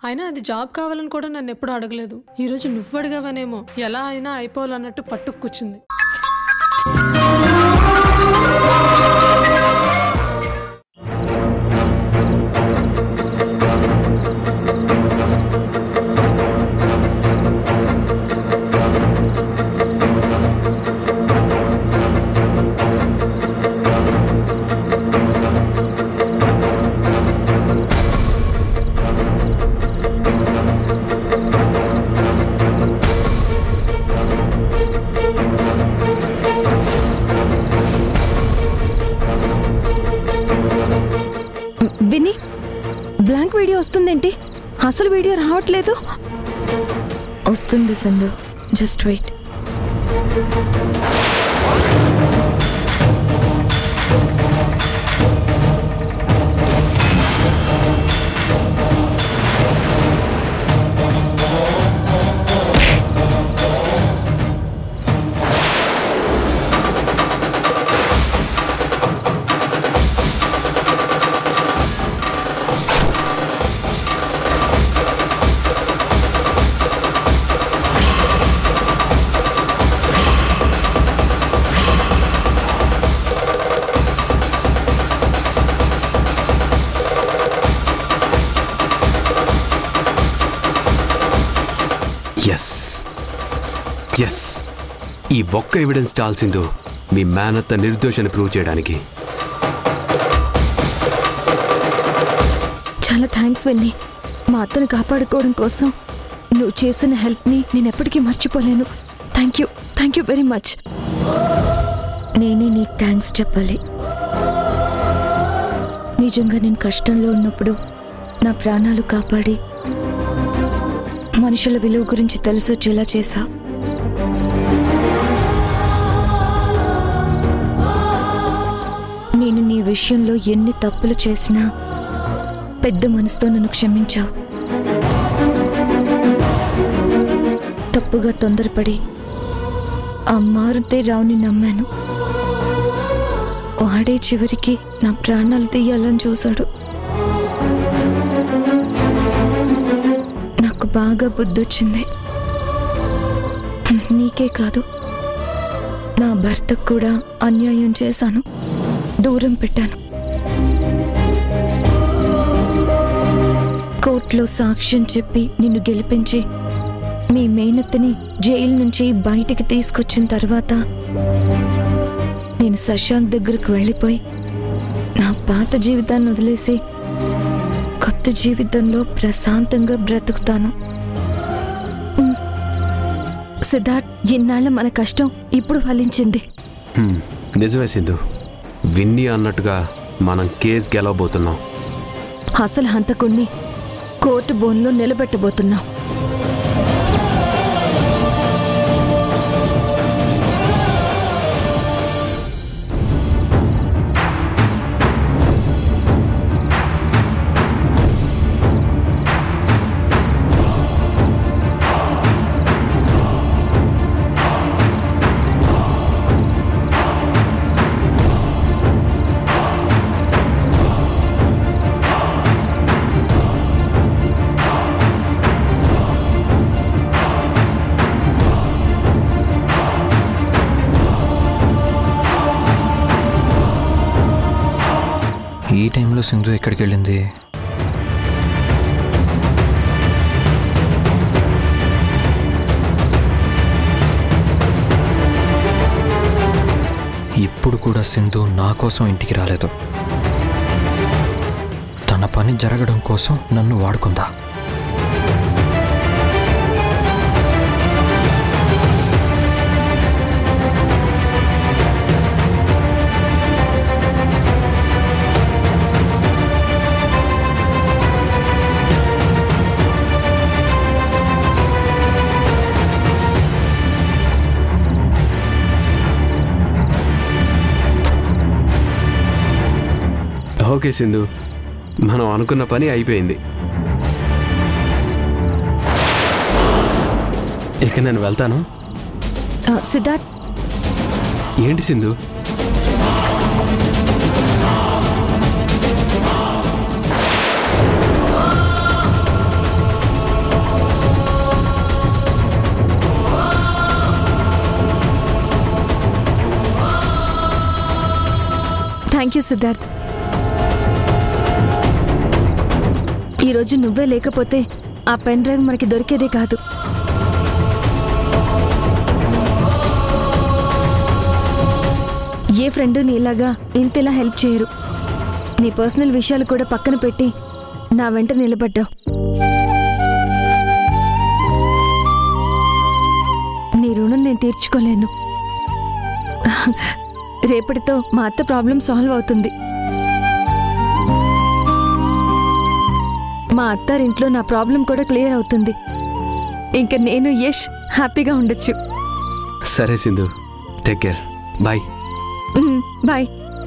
అయినా అది జాబ్ కావాలని కూడా నన్ను ఎప్పుడు అడగలేదు ఈరోజు నువ్వు అడిగావనేమో ఎలా అయినా అయిపోవాలన్నట్టు పట్టుకు కూర్చుంది విని బ్లాంక్ వీడియో వస్తుందేంటి అసలు వీడియో రావట్లేదు వస్తుంది సందు జస్ట్ వెయిట్ ఎస్ ఎస్ ఈ ఒక్క ఎవిడెన్స్ చాల్సిందో మీ మేనత్త నిర్దోషాన్ని ప్రూవ్ చేయడానికి చాలా థ్యాంక్స్ వెన్ని మా అత్తను కాపాడుకోవడం కోసం నువ్వు చేసిన హెల్ప్ని నేను ఎప్పటికీ మర్చిపోలేను thank you thank you very much నేనే నీకు థ్యాంక్స్ చెప్పాలి నిజంగా నేను కష్టంలో ఉన్నప్పుడు నా ప్రాణాలు కాపాడి మనుషుల విలువ గురించి తెలిసొచ్చేలా చేశా నేను నీ విషయంలో ఎన్ని తప్పులు చేసినా పెద్ద మనసుతో నన్ను క్షమించావు తప్పుగా తొందరపడి ఆ మారుతే రావుని నమ్మాను వాడే చివరికి నా ప్రాణాలు తీయాలని చూశాడు నాకు బాగా బుద్ధొచ్చింది నీకే కాదు నా భర్తకు కూడా అన్యాయం చేశాను దూరం పెట్టాను కోర్టులో సాక్ష్యం చెప్పి నిన్ను గెలిపించి మీ మేనత్తని జైలు నుంచి బయటికి తీసుకొచ్చిన తర్వాత నేను శశాంక్ దగ్గరకు వెళ్ళిపోయి నా పాత జీవితాన్ని వదిలేసి కొత్త జీవితంలో ప్రశాంతంగా బ్రతుకుతాను ఉమ్. సిద్ధార్థ్ ఇన్నాళ్ళ మన కష్టం ఇప్పుడు ఫలించింది హ్మ్, నిజమే సింధు విన్నీ అన్నట్టుగా మనం కేసు గెలవబోతున్నాం అసలు హంతకుణ్ణి కోర్టు బోన్లో నిలబెట్టబోతున్నాం ఈ టైంలో సింధు ఎక్కడికి వెళ్ళింది ఇప్పుడు కూడా సింధు నా కోసం ఇంటికి రాలేదు తన పని జరగడం కోసం నన్ను వాడుకుందా ఓకే సింధు మనం అనుకున్న పని అయిపోయింది ఇక నేను వెళ్తాను ఆ, సిద్ధార్థ్ ఏంటి సింధు థ్యాంక్ యూ సిద్ధార్థ్ ఈరోజు నువ్వే లేకపోతే ఆ పెన్ డ్రైవ్ మనకి దొరికేదే కాదు ఏ ఫ్రెండ్ నీలాగా ఇంతలా హెల్ప్ చేయరు నీ పర్సనల్ విషయాలు కూడా పక్కన పెట్టి నా వెంట నిలబడ్డావు నీ రుణం నేను తీర్చుకోలేను రేపటితో మా అత్త ప్రాబ్లం సాల్వ్ అవుతుంది మా అత్తారింట్లో నా ప్రాబ్లం కూడా క్లియర్ అవుతుంది ఇంకా నేను యష్ హ్యాపీగా ఉండొచ్చు సరే Sindhu take care bye bye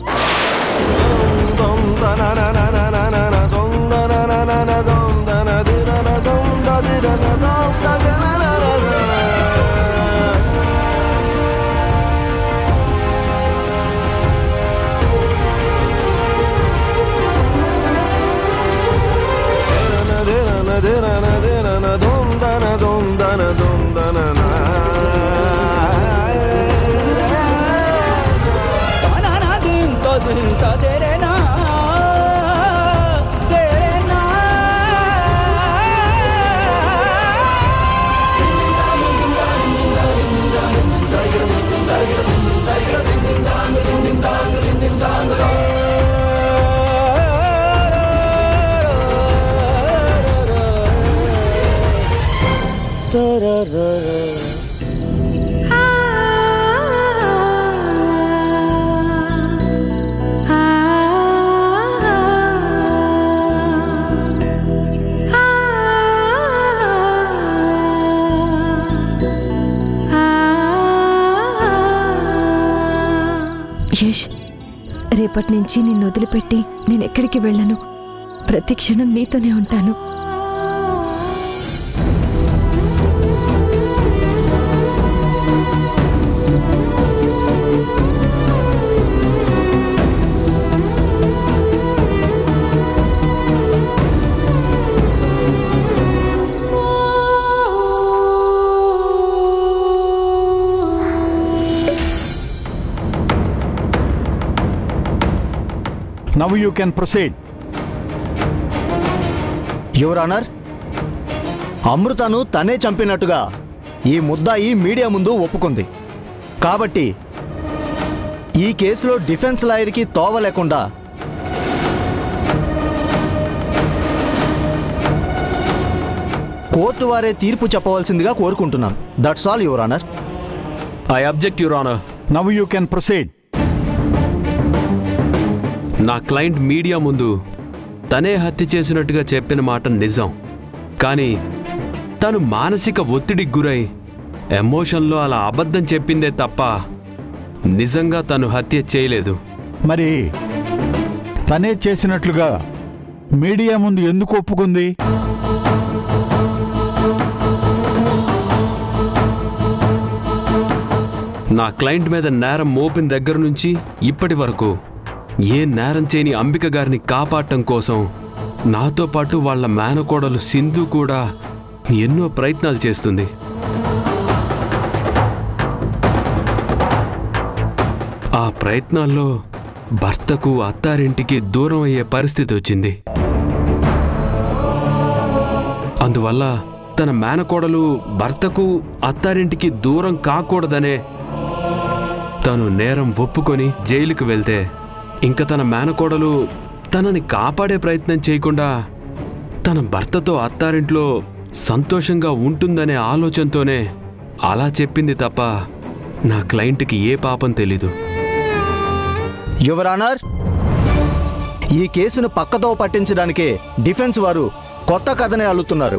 Yash రేపటి నుంచి నిన్ను వదిలిపెట్టి నేను ఎక్కడికి వెళ్ళను ప్రతి క్షణం నీతోనే ఉంటాను now you can proceed your honour అమృతను తనే చంపినట్టుగా ఈ ముద్దాయి మీడియా ముందు ఒప్పుకుంది కాబట్టి ఈ కేసులో డిఫెన్స్ లాయర్కి తోవ లేకుండా కోర్టు వారే తీర్పు చెప్పవలసిందిగా కోరుకుంటున్నాను that's all your honour I object your honour now you can proceed నా క్లయింట్ మీడియా ముందు తనే హత్య చేసినట్టుగా చెప్పిన మాట నిజం కానీ తను మానసిక ఒత్తిడికి గురై ఎమోషన్లో అలా అబద్ధం చెప్పిందే తప్ప నిజంగా తను హత్య చేయలేదు మరి తనే చేసినట్లుగా మీడియా ముందు ఎందుకు ఒప్పుకుంది నా క్లయింట్ మీద నేరం మోపిన దగ్గర నుంచి ఇప్పటి వరకు ఏ నేరం చేయని అంబిక గారిని కాపాడటం కోసం నాతో పాటు వాళ్ళ మేనకోడలు సింధు కూడా ఎన్నో ప్రయత్నాలు చేస్తుంది ఆ ప్రయత్నాల్లో భర్తకు అత్తారింటికి దూరం అయ్యే పరిస్థితి వచ్చింది అందువల్ల తన మేనకోడలు భర్తకు అత్తారింటికి దూరం కాకూడదనే తను నేరం ఒప్పుకొని జైలుకు వెళ్తే ఇంకా తన మేనకోడలు తనని కాపాడే ప్రయత్నం చేయకుండా తన భర్తతో అత్తారింట్లో సంతోషంగా ఉంటుందనే ఆలోచనతోనే అలా చెప్పింది తప్ప నా క్లయింట్కి ఏ పాపం తెలీదు యువర్ ఆనర్ ఈ కేసును పక్కతో పట్టించడానికే డిఫెన్స్ వారు కొత్త కథనే అల్లుతున్నారు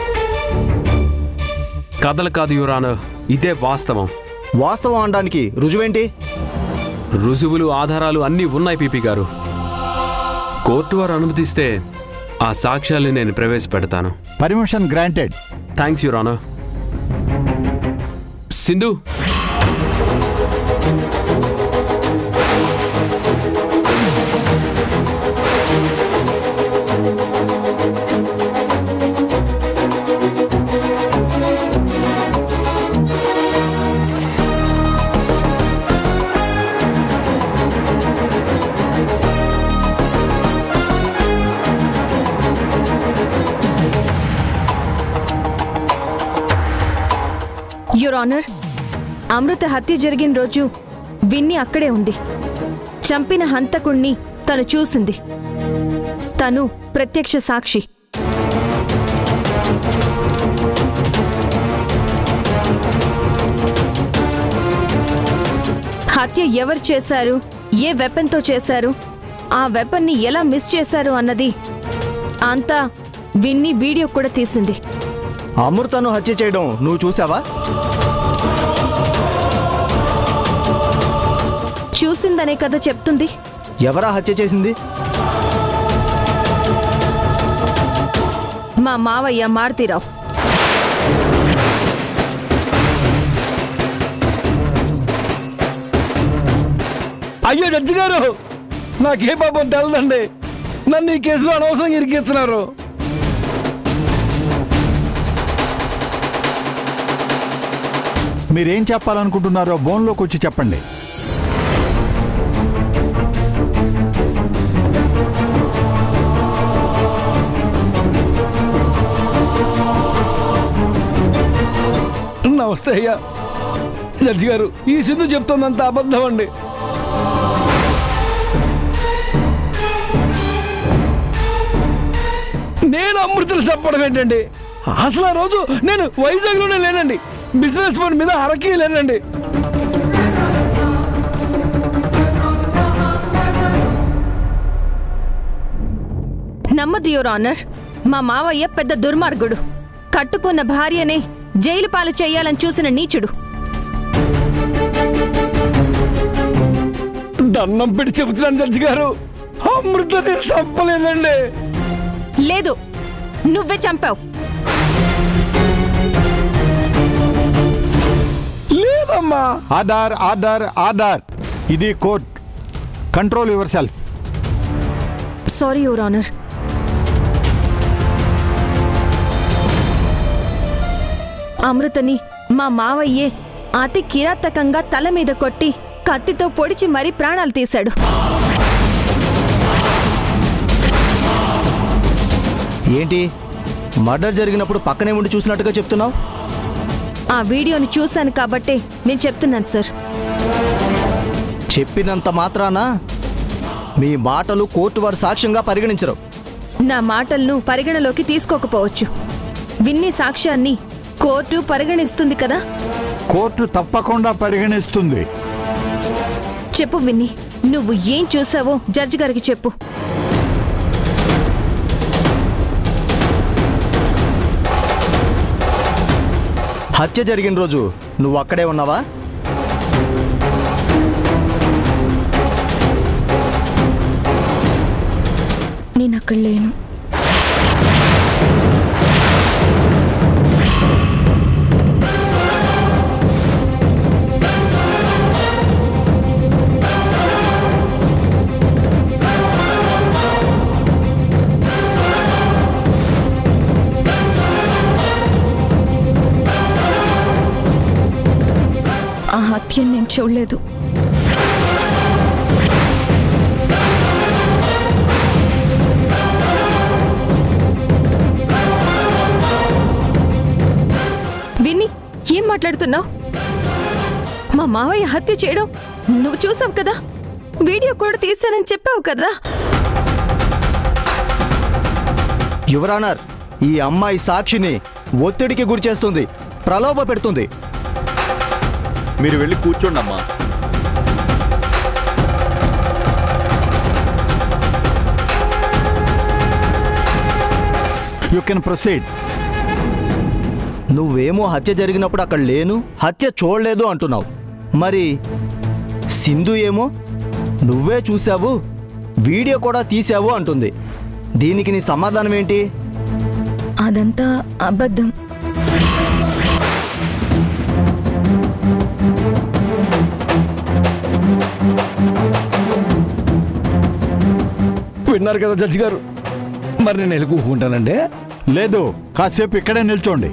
కథలు కాదు యువరాన ఇదే వాస్తవం వాస్తవం అనడానికి రుజువేంటి రుజువులు ఆధారాలు అన్నీ ఉన్నాయి పీపీ గారు కోర్టు వారు అనుమతిస్తే ఆ సాక్ష్యాల్ని నేను ప్రవేశపెడతాను permission granted thanks your honour Sindhu your honour Amrutha హత్య జరిగిన రోజు విన్ని అక్కడే ఉంది చంపిన హంతకుణ్ణి తను చూసింది తను ప్రత్యక్ష సాక్షి హత్య ఎవరు చేశారు ఏ వెపన్తో చేశారు ఆ వెపన్ని ఎలా మిస్ చేశారు అన్నది అంతా విన్ని వీడియో కూడా తీసింది అమృతను హత్య చేయడం నువ్వు చూసావా చూసిందనే కదా చెప్తుంది ఎవరా హత్య చేసింది మా మావయ్య మారుతీరావు అయ్యో జడ్జి గారు నాకే పాపం తెలదండి నన్ను ఈ కేసులో అనవసరంగా ఇరికిస్తున్నారు మీరేం చెప్పాలనుకుంటున్నారో బోన్లోకి వచ్చి చెప్పండి నమస్తే అయ్యా జడ్జి గారు ఈ సింధు చెప్తుందంత అబద్ధం అండి నేను అమృతలు చెప్పడం ఏంటండి అసలు ఆ రోజు నేను వైజాగ్లోనే లేనండి బిజినెస్ పని మీద అరకి లేనండి నమ్మదు యువర్ ఆనర్ మా మావయ్య పెద్ద దుర్మార్గుడు కట్టుకున్న భార్యనే జైలు పాలు చేయాలని చూసిన నీచుడు దండం పెట్టి చెబుతున్నాను జడ్జి గారు అమృత నేను చంపలేదండి లేదు నువ్వే చంపావు లేదమ్మా ఆర్డర్ ఆర్డర్ ఆర్డర్ ఇది court control yourself sorry your honour అమృతని మా మావయ్యే అతి కిరాతకంగా తల మీద కొట్టి కత్తితో పొడిచి మరీ ప్రాణాలు తీశాడు ఏంటి మర్డర్ జరిగినప్పుడు పక్కనే ఉండి చూసినట్టుగా చెప్తున్నావు ఆ వీడియోని చూశాను కాబట్టే నేను చెప్తున్నాను సార్ చెప్పినంత మాత్రాన మీ మాటలు కోర్టు వారు సాక్ష్యంగా పరిగణించరు నా మాటలను పరిగణలోకి తీసుకోకపోవచ్చు విన్ని సాక్ష్యాన్ని కోర్టు పరిగణిస్తుంది కదా కోర్టు తప్పకుండా పరిగణిస్తుంది చెప్పు విన్ని నువ్వు ఏం చూసావో జడ్జి గారికి చెప్పు హత్య జరిగిన రోజు నువ్వు అక్కడే ఉన్నావా నేను అక్కడ లేను ఆ హత్యను నేను చూడలేదు విన్ని ఏం మాట్లాడుతున్నావు మా మావయ్య హత్య చేయడం నువ్వు చూసావు కదా వీడియో కూడా తీశానని చెప్పావు కదా యువరానర్ ఈ అమ్మాయి సాక్షిని ఒత్తిడికి గురి చేస్తుంది ప్రలోభ పెడుతుంది మీరు వెళ్ళి కూర్చోండి అమ్మా యూ కెన్ ప్రొసీడ్ నువ్వేమో హత్య జరిగినప్పుడు అక్కడ లేను హత్య చూడలేదు అంటున్నావు మరి సింధు ఏమో నువ్వే చూసావు వీడియో కూడా తీసావు అంటుంది దీనికి నీ సమాధానం ఏంటి అదంతా అబద్ధం విన్నారు కదా జడ్జి గారు మరి నేను వెళ్ళి కూకుంటానండి లేదు కాసేపు ఇక్కడే నిల్చోండి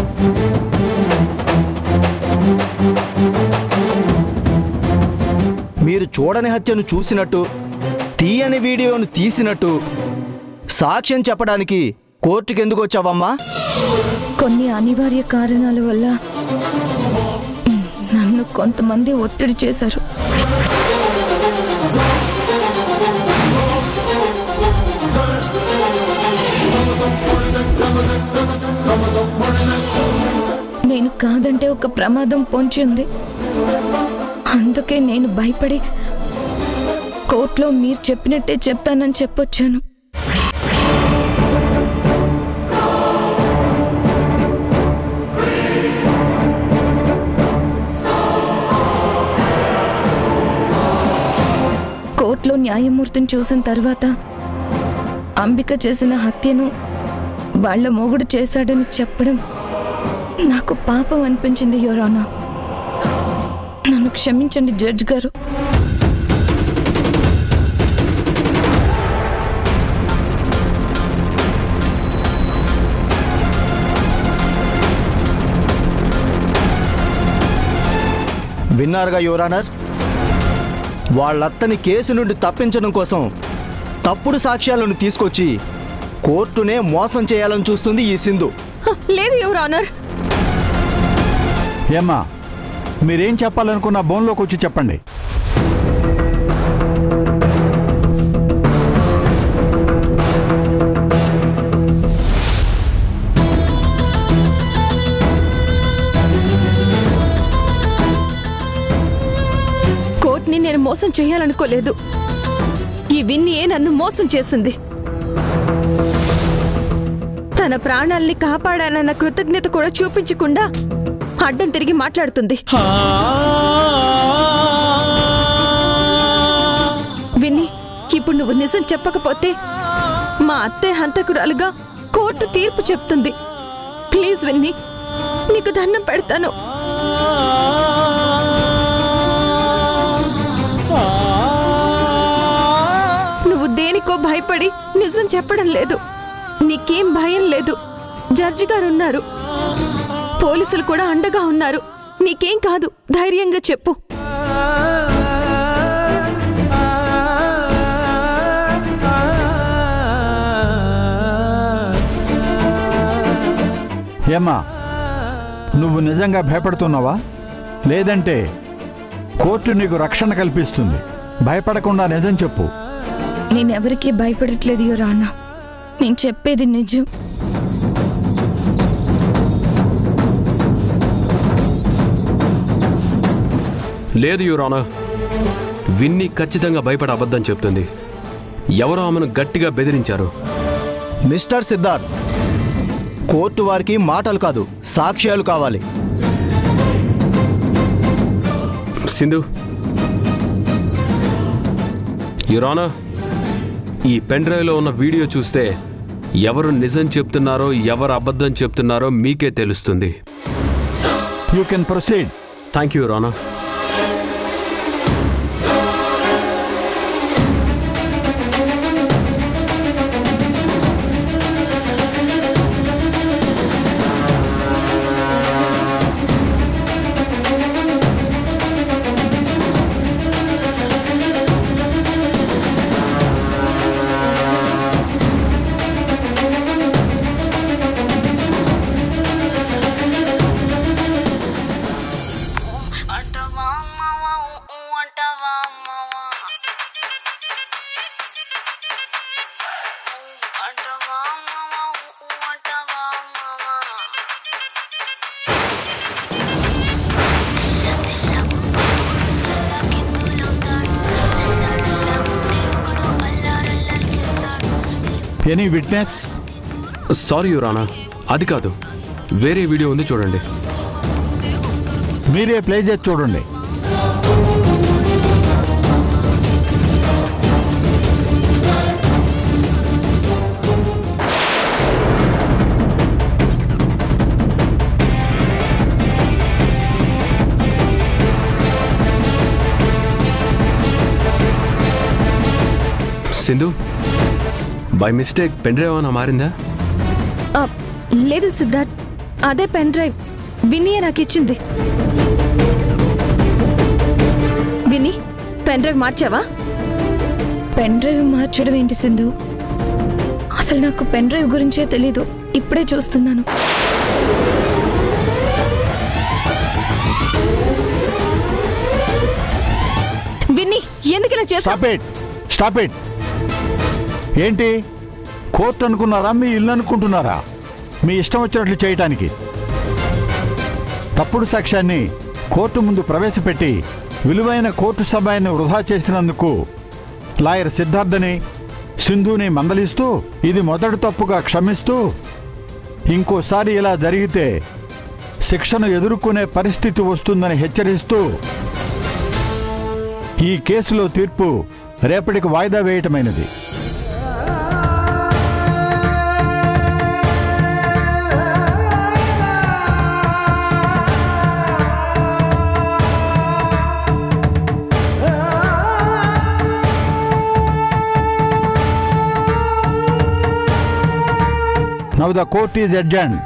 మీరు చూడని హత్యను చూసినట్టు తీయని వీడియోను తీసినట్టు సాక్ష్యం చెప్పడానికి కోర్టుకి ఎందుకు వచ్చావమ్మా కొన్ని అనివార్య కారణాల వల్ల కొంతమంది ఒత్తిడి చేశారు నేను కాదంటే ఒక ప్రమాదం పొంచి ఉంది అందుకే నేను భయపడి కోర్టులో మీరు చెప్పినట్టే చెప్తానని చెప్పొచ్చాను కోర్టులో న్యాయమూర్తిని చూసిన తర్వాత అంబిక చేసిన హత్యను వాళ్ళ మొగుడు చేశాడని చెప్పడం నాకు పాపం అనిపించింది యోరానా నన్ను క్షమించండి జడ్జ్ గారు విన్నారుగా యువరానర్ వాళ్ళత్తని కేసు నుండి తప్పించడం కోసం తప్పుడు సాక్ష్యాలను తీసుకొచ్చి కోర్టునే మోసం చేయాలని చూస్తుంది ఈ సింధు హ, లేదు యువర్ ఆనర్ ఏమ్మా మీరేం చెప్పాలనుకున్న బోన్లోకి వచ్చి చెప్పండి కోర్టుని నేను మోసం చేయాలనుకోలేదు ఈ విన్నీయే నన్ను మోసం చేసింది తన ప్రాణాల్ని కాపాడానన్న కృతజ్ఞత కూడా చూపించకుండా అడ్డం తిరిగి మాట్లాడుతుంది విన్ని ఇప్పుడు నువ్వు నిజం చెప్పకపోతే మా అత్తే హంతకురాలుగా కోర్టు తీర్పు చెప్తుంది ప్లీజ్ విన్ని నీకు దండం పెడతాను నువ్వు దేనికో భయపడి నిజం చెప్పడం లేదు నీకేం భయం లేదు జడ్జి గారు ఉన్నారు పోలీసులు కూడా అండగా ఉన్నారు నీకేం కాదు ధైర్యంగా చెప్పు ఏమ్మా నువ్వు నిజంగా భయపడుతున్నావా లేదంటే కోర్టు నీకు రక్షణ కల్పిస్తుంది భయపడకుండా నిజం చెప్పు నేనెవరికీ భయపడట్లేదు యో రాన్న నేను చెప్పేది నిజం లేదు యువరానా విన్ని ఖచ్చితంగా భయపడి అబద్ధం చెప్తుంది ఎవరో ఆమెను గట్టిగా బెదిరించారు మిస్టర్ సిద్ధార్థ్ కోర్టు వారికి మాటలు కాదు సాక్ష్యాలు కావాలి సింధు యురానా ఈ పెన్ డ్రైవ్లో ఉన్న వీడియో చూస్తే ఎవరు నిజం చెప్తున్నారో ఎవరు అబద్ధం చెప్తున్నారో మీకే తెలుస్తుంది you can proceed thank you your honour అంటవా అమ్మవా ఊ అంటవా అమ్మవా ఊ అంటవా అమ్మవా ఊ అంటవా అమ్మవా ఎనీ విట్నెస్ సారీ యురానా అది కాదు వేరే వీడియో ఉంది చూడండి మీరే ప్లే చేసి చూడండి Sindhu by mistake pen drive ఏమైనా మారిందా ఆ, లేదు సిద్ధార్థ్ అదే పెన్ డ్రైవ్ విన్నీయే నాకు ఇచ్చింది విన్నీ పెన్ డ్రైవ్ మార్చావా పెన్ డ్రైవ్ మార్చడం ఏంటి సింధు అసలు నాకు పెన్ డ్రైవ్ గురించే తెలీదు ఇప్పుడే చూస్తున్నాను ఎందుకు ఇలా చేస్తా స్టాప్ ఇట్ స్టాప్ ఇట్ ఏంటి కోర్టు అనుకున్నారా మీ ఇల్లు అనుకుంటున్నారా మీ ఇష్టం వచ్చినట్లు చేయటానికి తప్పుడు సాక్ష్యాన్ని కోర్టు ముందు ప్రవేశపెట్టి విలువైన కోర్టు సమయాన్ని వృధా చేసినందుకు లాయర్ సిద్ధార్థని సింధుని మందలిస్తూ ఇది మొదటి తప్పుగా క్షమిస్తూ ఇంకోసారి ఇలా జరిగితే శిక్షను ఎదుర్కొనే పరిస్థితి వస్తుందని హెచ్చరిస్తూ ఈ కేసులో తీర్పు రేపటికి వాయిదా వేయటమైనది Now the court is adjourned.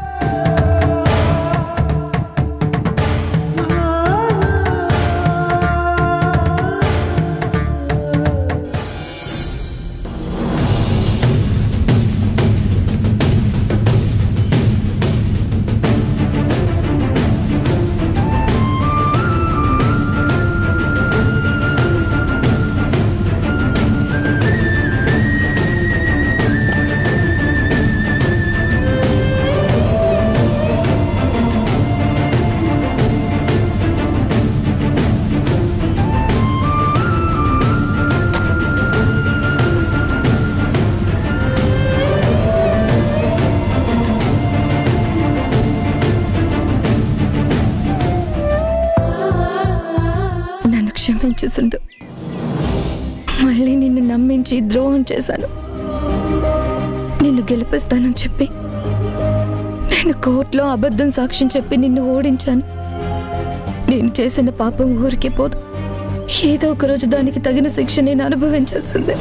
నన్ను క్షమించు సింధు మళ్ళీ నిన్ను నమ్మించి ద్రోహం చేశాను నిన్ను గెలిపిస్తానని చెప్పి నేను కోర్టులో అబద్ధం సాక్ష్యం చెప్పి నిన్ను ఓడించాను నేను చేసిన పాపం ఊరికే పోదు ఏదో ఒక రోజు దానికి తగిన శిక్ష నేను అనుభవించాల్సిందే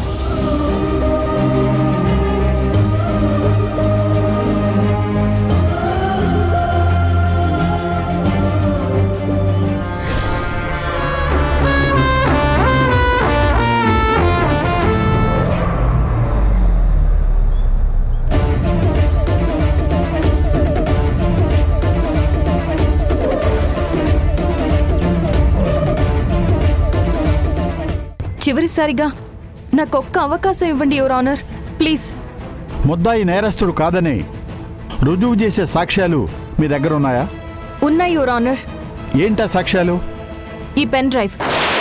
చివరిసారిగా నాకు ఒక్క అవకాశం ఇవ్వండి యువర్ ఆనర్ ప్లీజ్ ముద్దాయి నేరస్తుడు కాదని రుజువు చేసే సాక్ష్యాలు మీ దగ్గర ఉన్నాయా ఉన్నాయి యువర్ ఆనర్ ఏంటా సాక్ష్యాలు ఈ పెన్ డ్రైవ్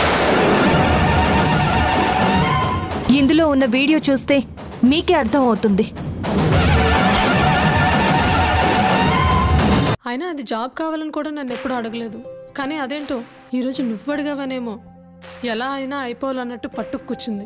ఇందులో ఉన్న వీడియో చూస్తే మీకే అర్థం అవుతుంది అయినా అది జాబ్ కావాలని కూడా నన్ను ఎప్పుడు అడగలేదు కానీ అదేంటో ఈరోజు నువ్వు అడిగావనేమో ఎలా అయినా అయిపోవాలన్నట్టు పట్టుకు కూర్చుంది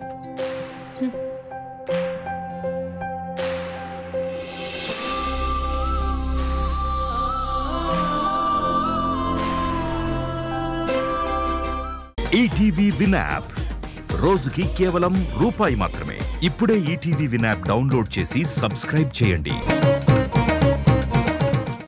ఈటీవీ విన్ యాప్ రోజుకి కేవలం రూపాయి మాత్రమే ఇప్పుడే ఈటీవీ విన్ యాప్ డౌన్లోడ్ చేసి సబ్స్క్రైబ్ చేయండి